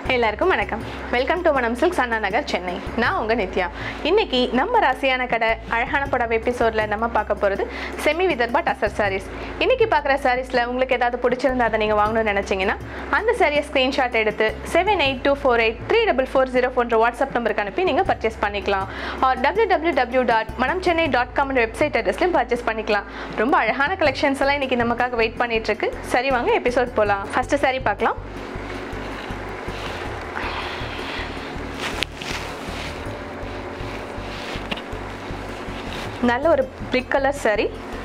எல்லாருக்கும் வணக்கம் welcome to Manam Silks Anna Nagar Chennai நான் உங்கள் நித்யா இன்னைக்கு நம்ம ராசியான கடை அழகான படம் எபிசோடில் நம்ம பார்க்க போகிறது செமி விதர்பா டசர் சாரீஸ் இன்னைக்கு பார்க்குற சாரீஸில் உங்களுக்கு ஏதாவது பிடிச்சிருந்தா அதை நீங்கள் வாங்கணும்னு நினச்சிங்கன்னா அந்த சாரியை ஸ்க்ரீன்ஷாட் எடுத்து seven eight two four eight three double four zero போன்ற வாட்ஸ்அப் நம்பருக்கு அனுப்பி நீங்கள் பர்ச்சேஸ் பண்ணிக்கலாம் or W W W dot Manam Chennai dot com website அட்ரஸ்லையும் பர்ச்சேஸ் பண்ணிக்கலாம் ரொம்ப அழகான கலெக்ஷன்ஸ் எல்லாம் இன்னைக்கு நமக்காக வெயிட் பண்ணிட்டு இருக்கு சரி வாங்க எபிசோட் போகலாம் ஃபர்ஸ்ட் சாரி பார்க்கலாம் நல்ல ஒரு பிரிக் கலர் saree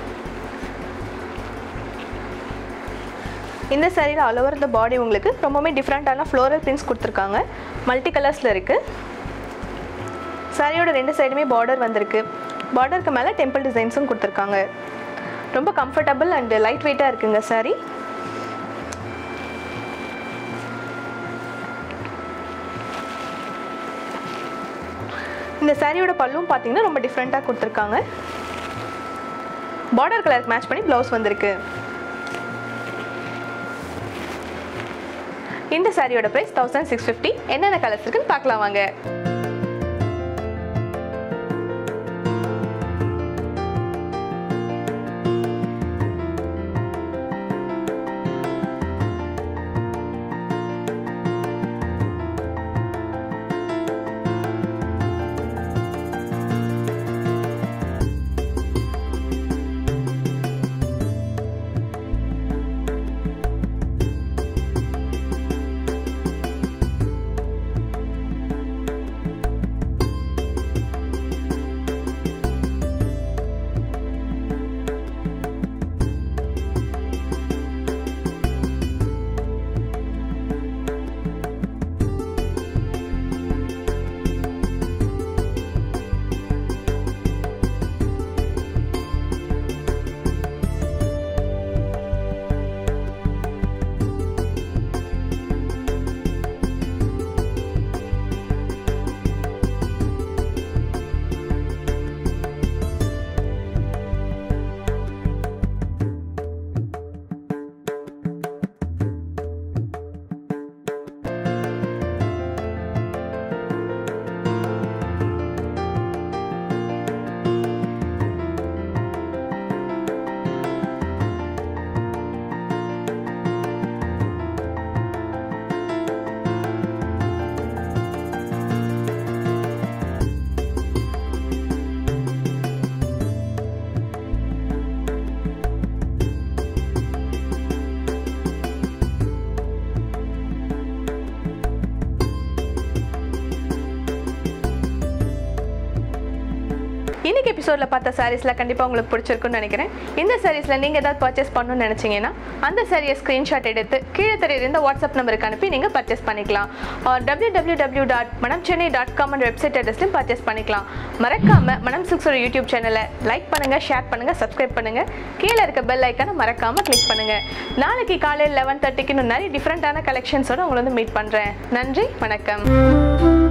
இந்த சாரியில் ஆல் ஓவர் த பாடி உங்களுக்கு ரொம்பவுமே டிஃப்ரெண்ட்டான ஃப்ளோரல் பிரிண்ட்ஸ் கொடுத்துருக்காங்க மல்டி கலர்ஸில் இருக்குது சாரியோட ரெண்டு சைடுமே பார்டர் வந்திருக்கு பார்டருக்கு மேலே டெம்பிள் டிசைன்ஸும் கொடுத்துருக்காங்க ரொம்ப கம்ஃபர்டபுள் அண்ட் லைட் வெயிட்டாக இருக்குங்க saree இந்த சாரியோட பல்லும் பார்த்தீங்கன்னா ரொம்ப டிஃப்ரெண்ட்டாக கொடுத்துருக்காங்க பார்டர் கலருக்கு மேட்ச் பண்ணி ப்ளவுஸ் வந்திருக்கு இந்த சாரியோட ப்ரைஸ் தௌசண்ட் சிக்ஸ் ஃபிஃப்டி என்னென்ன கலர்ஸ் இருக்குன்னு பார்க்கலாம் வாங்க இன்னைக்கு எபிசோடில் பார்த்த சாரீஸில் கண்டிப்பாக உங்களுக்கு பிடிச்சிருக்குன்னு நினைக்கிறேன் இந்த சாரீஸில் நீங்கள் ஏதாவது பர்ச்சேஸ் பண்ணணும்னு நினச்சிங்கன்னா அந்த சாரியை ஸ்க்ரீன்ஷாட் எடுத்து கீழே தெரியுற இந்த வாட்ஸ்அப் நம்பருக்கு அனுப்பி நீங்கள் பர்ச்சேஸ் பண்ணிக்கலாம் W W W dot Manam Chennai dot com website அட்ரஸ்லையும் பர்ச்சேஸ் பண்ணிக்கலாம் மறக்காமல் மனம் சிக்ஸோட யூடியூப் சேனலை லைக் பண்ணுங்கள் ஷேர் பண்ணுங்கள் சப்ஸ்கிரைப் பண்ணுங்கள் கீழே இருக்க பெல் ஐக்கானை மறக்காமல் கிளிக் பண்ணுங்கள் நாளைக்கு காலையில் லெவன் தேர்ட்டிக்கு இன்னும் நிறைய டிஃப்ரெண்ட்டான கலெக்ஷன்ஸோட உங்களை வந்து மீட் பண்ணுறேன் நன்றி வணக்கம்